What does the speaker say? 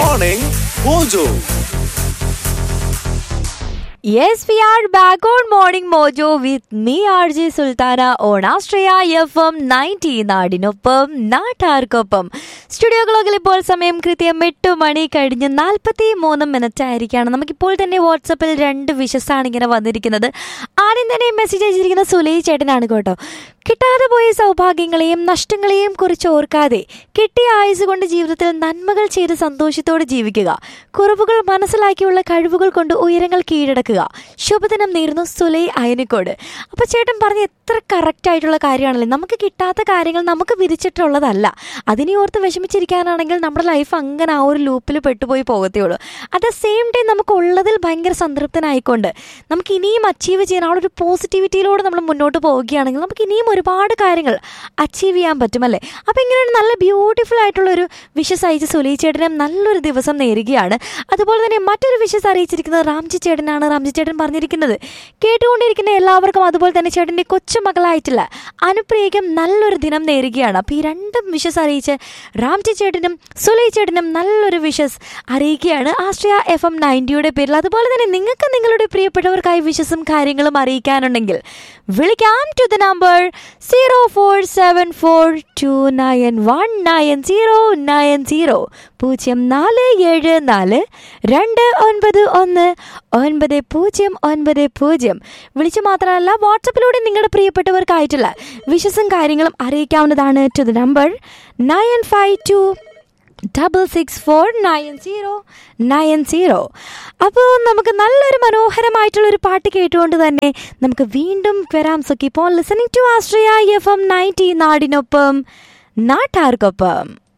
Morning Mojo. Yes, we are back on Morning Mojo with me, RJ Sultana, on Astraya FM 90 നാടിനൊപ്പം നാട്ടാർക്കൊപ്പം studio ക്ലോക്കിൽ ഇപ്പോൾ സമയം കൃത്യം എട്ട് മണി കഴിഞ്ഞ് നാൽപ്പത്തി മൂന്ന് മിനിറ്റ് ആയിരിക്കുകയാണ് നമുക്കിപ്പോൾ തന്നെ വാട്സപ്പിൽ രണ്ട് വിഷസാണ് ഇങ്ങനെ വന്നിരിക്കുന്നത് ആദ്യം തന്നെ മെസ്സേജ് അയച്ചിരിക്കുന്ന സുലൈ ചേട്ടനാണ് കേട്ടോ കിട്ടാതെ പോയ സൗഭാഗ്യങ്ങളെയും നഷ്ടങ്ങളെയും കുറിച്ച് ഓർക്കാതെ കിട്ടിയ ആയുസ് കൊണ്ട് ജീവിതത്തിൽ നന്മകൾ ചെയ്ത് സന്തോഷത്തോടെ ജീവിക്കുക കുറവുകൾ മനസ്സിലാക്കിയുള്ള കഴിവുകൾ കൊണ്ട് ഉയരങ്ങൾ കീഴടക്കുക ശുഭദിനം നേരുന്നു സുലൈ അയനിക്കോട് അപ്പോൾ ചേട്ടൻ പറഞ്ഞ എത്ര കറക്റ്റ് ആയിട്ടുള്ള കാര്യമാണല്ലേ നമുക്ക് കിട്ടാത്ത കാര്യങ്ങൾ നമുക്ക് വിരിച്ചിട്ടുള്ളതല്ല അതിനെ ഓർത്ത് വിഷമിച്ചിരിക്കാനാണെങ്കിൽ നമ്മുടെ ലൈഫ് അങ്ങനെ ആ ഒരു ലൂപ്പിൽ പെട്ടുപോയി പോകത്തേ ഉള്ളൂ അറ്റ് ദ സെയിം ടൈം നമുക്ക് ഉള്ളതിൽ ഭയങ്കര സംതൃപ്തനായിക്കൊണ്ട് നമുക്ക് ഇനിയും അച്ചീവ് ചെയ്യാൻ ആ ഒരു പോസിറ്റിവിറ്റിയിലൂടെ നമ്മൾ മുന്നോട്ട് പോവുകയാണെങ്കിൽ നമുക്ക് ഇനിയും ഒരുപാട് കാര്യങ്ങൾ അച്ചീവ് ചെയ്യാൻ പറ്റുമല്ലേ അപ്പോൾ ഇങ്ങനെ ഒരു നല്ല ബ്യൂട്ടിഫുൾ ആയിട്ടുള്ള ഒരു വിഷസ് അയച്ച് സുലി ചേട്ടനും നല്ലൊരു ദിവസം നേരുകയാണ് അതുപോലെ തന്നെ മറ്റൊരു വിഷസ് അറിയിച്ചിരിക്കുന്നത് റാംജി ചേട്ടനാണ് റാംജി ചേട്ടൻ പറഞ്ഞിരിക്കുന്നത് കേട്ടുകൊണ്ടിരിക്കുന്ന എല്ലാവർക്കും അതുപോലെ തന്നെ ചേട്ടൻ്റെ കൊച്ചുമകളായിട്ടുള്ള അനുപ്രിയയ്ക്കും നല്ലൊരു ദിനം നേരുകയാണ് അപ്പോൾ ഈ രണ്ടും വിഷസ് അറിയിച്ച് റാംജി ചേട്ടനും സുലൈ ചേട്ടനും നല്ലൊരു വിഷസ് അറിയിക്കുകയാണ് ആശ്രയ എഫ് എം നയൻറ്റിയുടെ പേരിൽ അതുപോലെ തന്നെ നിങ്ങൾക്ക് നിങ്ങളുടെ പ്രിയപ്പെട്ടവർക്കായി വിഷസും കാര്യങ്ങളും അറിയിക്കാനുണ്ടെങ്കിൽ വിളിക്കാം to the number zero four seven four two nine one nine zero nine zero പൂജ്യം നാല് ഏഴ് നാല് രണ്ട് ഒൻപത് ഒന്ന് ഒൻപത് പൂജ്യം ഒൻപത് പൂജ്യം വിളിച്ചു മാത്രമല്ല വാട്സപ്പിലൂടെ നിങ്ങളുടെ പ്രിയപ്പെട്ടവർക്കായിട്ടുള്ള വിഷസും കാര്യങ്ങളും അറിയിക്കാവുന്നതാണ് to the number nine five two double six four nine zero nine zero അപ്പോൾ നമുക്ക് നല്ലൊരു മനോഹരമായിട്ടുള്ള ഒരു പാട്ട് കേട്ടുകൊണ്ട് തന്നെ നമുക്ക് വീണ്ടും വരാം so keep on listening to Austria F M ninety നാടിനൊപ്പം നാട്ടാർക്കൊപ്പം